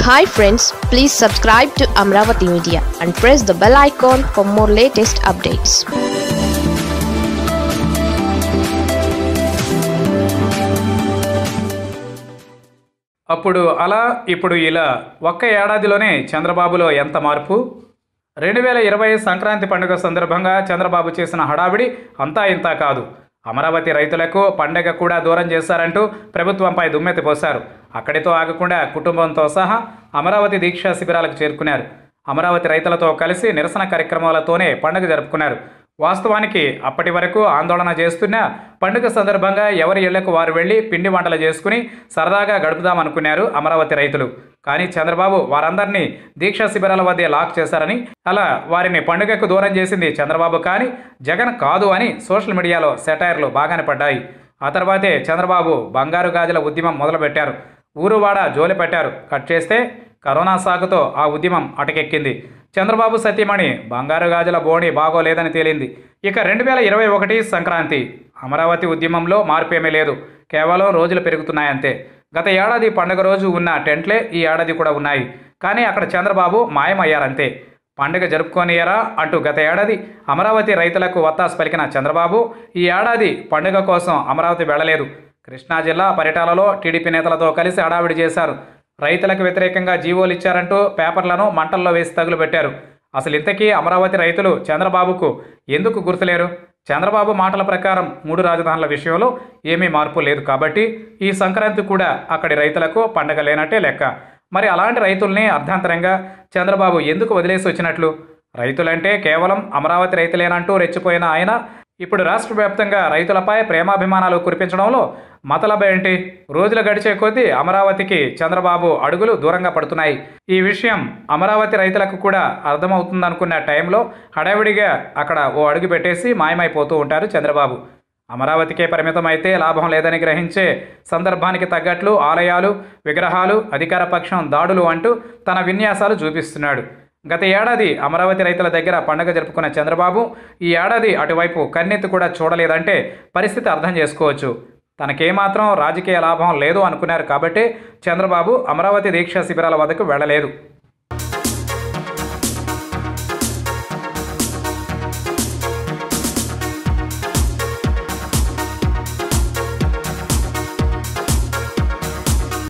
hi friends please subscribe to Amaravati media and press the bell icon for more latest updates అప్పుడు అలా ఇప్పుడు ఇలా ఒక్క ఏడాదిలోనే చంద్రబాబులో ఎంత మార్పు రెండు వేల ఇరవై సంక్రాంతి పండుగ సందర్భంగా చంద్రబాబు చేసిన హడావిడి అంతా ఇంతా కాదు అమరావతి రైతులకు పండగ కూడా దూరం చేశారంటూ ప్రభుత్వంపై దుమ్మెత్తి పోశారు అక్కడితో ఆగకుండా కుటుంబంతో సహా అమరావతి దీక్షా శిబిరాలకు చేరుకున్నారు అమరావతి రైతులతో కలిసి నిరసన కార్యక్రమాలతోనే పండుగ జరుపుకున్నారు వాస్తవానికి అప్పటి వరకు ఆందోళన చేస్తున్న పండుగ సందర్భంగా ఎవరి ఇళ్లకు వారు వెళ్లి పిండి వంటలు చేసుకుని సరదాగా గడుపుదామనుకున్నారు అమరావతి రైతులు కానీ చంద్రబాబు వారందరినీ దీక్షా శిబిరాల వద్ద లాక్ చేశారని అలా వారిని పండుగకు దూరం చేసింది చంద్రబాబు కానీ జగన్ కాదు అని సోషల్ మీడియాలో సెటైర్లు బాగానే పడ్డాయి ఆ తర్వాతే చంద్రబాబు బంగారు గాజుల ఉద్యమం మొదలుపెట్టారు ఊరువాడ జోలి పెట్టారు కట్ చేస్తే కరోనా సాగుతో ఆ ఉద్యమం అటకెక్కింది చంద్రబాబు సతీమణి బంగారు గాజుల బోణి బాగోలేదని తేలింది ఇక రెండు వేల ఇరవై ఒకటి సంక్రాంతి అమరావతి ఉద్యమంలో మార్పేమీ లేదు కేవలం రోజులు పెరుగుతున్నాయంతే గత ఏడాది పండుగ రోజు ఉన్న టెంట్లే ఈ ఏడాది కూడా ఉన్నాయి కానీ అక్కడ చంద్రబాబు మాయమయ్యారంతే పండుగ జరుపుకోనియరా అంటూ గత ఏడాది అమరావతి రైతులకు వత్తాసు పలికిన చంద్రబాబు ఈ ఏడాది పండుగ కోసం అమరావతి వెళ్ళలేదు కృష్ణా జిల్లా పర్యటనలో టీడీపీ నేతలతో కలిసి హడావిడి చేశారు రైతులకు వ్యతిరేకంగా జీవోలు ఇచ్చారంటూ పేపర్లను మంటల్లో వేసి తగులుపెట్టారు అసలు ఇంతకీ అమరావతి రైతులు చంద్రబాబుకు ఎందుకు గుర్తులేరు చంద్రబాబు మాటల ప్రకారం మూడు రాజధానుల విషయంలో ఏమీ మార్పు లేదు కాబట్టి ఈ సంక్రాంతి కూడా అక్కడి రైతులకు పండగ లేనట్టే లెక్క మరి అలాంటి రైతుల్ని అర్ధాంతరంగా చంద్రబాబు ఎందుకు వదిలేసి వచ్చినట్లు రైతులంటే కేవలం అమరావతి రైతులేనంటూ రెచ్చిపోయిన ఆయన ఇప్పుడు రాష్ట్ర వ్యాప్తంగా రైతులపై ప్రేమాభిమానాలు కురిపించడంలో మతలబ ఏంటి రోజులు గడిచే కొద్దీ అమరావతికి చంద్రబాబు అడుగులు దూరంగా పడుతున్నాయి ఈ విషయం అమరావతి రైతులకు కూడా అర్థమవుతుందనుకున్న టైంలో హడావిడిగా అక్కడ ఓ అడుగు పెట్టేసి మాయమైపోతూ ఉంటారు చంద్రబాబు అమరావతికే పరిమితం అయితే లాభం లేదని గ్రహించే సందర్భానికి తగ్గట్లు ఆలయాలు విగ్రహాలు అధికార పక్షం దాడులు అంటూ తన విన్యాసాలు చూపిస్తున్నాడు గత ఏడాది అమరావతి రైతుల దగ్గర పండుగ జరుపుకున్న చంద్రబాబు ఈ ఏడాది అటువైపు కన్నెత్తి కూడా చూడలేదంటే పరిస్థితి అర్థం చేసుకోవచ్చు తనకేమాత్రం రాజకీయ లాభం లేదు అనుకున్నారు కాబట్టి చంద్రబాబు అమరావతి దీక్షా శిబిరాల వద్దకు వెళ్ళలేదు